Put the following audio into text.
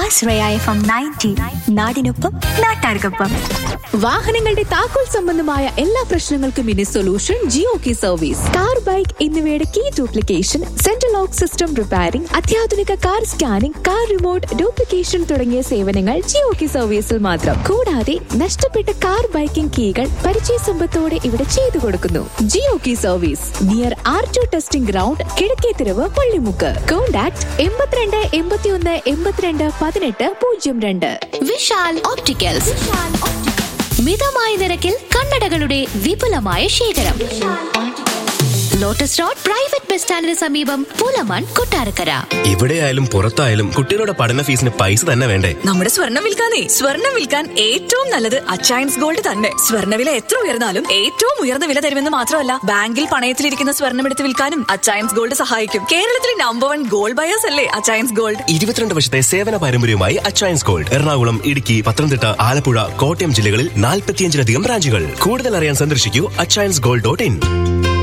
ആശ്രയ F M ninety നാടിനൊപ്പം നാട്ടാർക്കൊപ്പം വാഹനങ്ങളുടെ താക്കോൽ സംബന്ധമായ എല്ലാ പ്രശ്നങ്ങൾക്കും ഇനി solution Jio key service car bike എന്നിവയുടെ key duplication central lock system repairing അത്യാധുനിക car scanning car remote duplication തുടങ്ങിയ സേവനങ്ങൾ ജിയോ കി സർവീസിൽ മാത്രം കൂടാതെ നഷ്ടപ്പെട്ട കാർ ബൈക്കിംഗ് കീകൾ പരിചയ സമ്പത്തോടെ ഇവിടെ ചെയ്തു കൊടുക്കുന്നു Jio key service near R to testing ground Kizhakkethirav Pallimukku contact എൺപത്തിരണ്ട് എൺപത്തിയൊന്ന് എൺപത്തിരണ്ട് പതിനെട്ട് പൂജ്യം രണ്ട് വിശാൽ ഓപ്റ്റിക്കൽസ് മിതമായ നിരക്കിൽ കണ്ണടകളുടെ വിപുലമായ ശേഖരം ലോട്ടസ് റോഡ് പ്രൈവറ്റ് ബസ് സ്റ്റാൻഡിന് സമീപം പുലമൺ കൊട്ടാരക്കര എവിടെയായാലും പുറത്തായാലും കുട്ടികളുടെ പഠന ഫീസിന് പൈസ തന്നെ വേണ്ടേ നമ്മുടെ സ്വർണം വിൽക്കാനേ സ്വർണം വിൽക്കാൻ ഏറ്റവും നല്ലത് അച്ചയൻസ് ഗോൾഡ് തന്നെ സ്വർണ്ണവില എത്ര ഉയർന്നാലും ഏറ്റവും ഉയർന്ന വില തരുമെന്ന് മാത്രമല്ല ബാങ്കിൽ പണയത്തിലിരിക്കുന്ന സ്വർണം എടുത്ത് വിൽക്കാനും അച്ചയൻസ് ഗോൾഡ് സഹായിക്കും കേരളത്തിലെ നമ്പർ വൺ ഗോൾഡ് ബയേഴ്സ് അല്ലേ അച്ചയൻസ് ഗോൾഡ് ഇരുപത്തിരണ്ട് വർഷത്തെ സേവന പാരമ്പര്യവുമായി അച്ചയൻസ് ഗോൾഡ് എറണാകുളം ഇടുക്കി പത്തനംതിട്ട ആലപ്പുഴ കോട്ടയം ജില്ലകളിൽ നാൽപ്പത്തിയഞ്ചിലധികം ബ്രാഞ്ചുകൾ കൂടുതൽ അറിയാൻ സന്ദർശിക്കൂ അച്ചയൻസ് ഗോൾഡ് ഡോട്ട് ഇൻ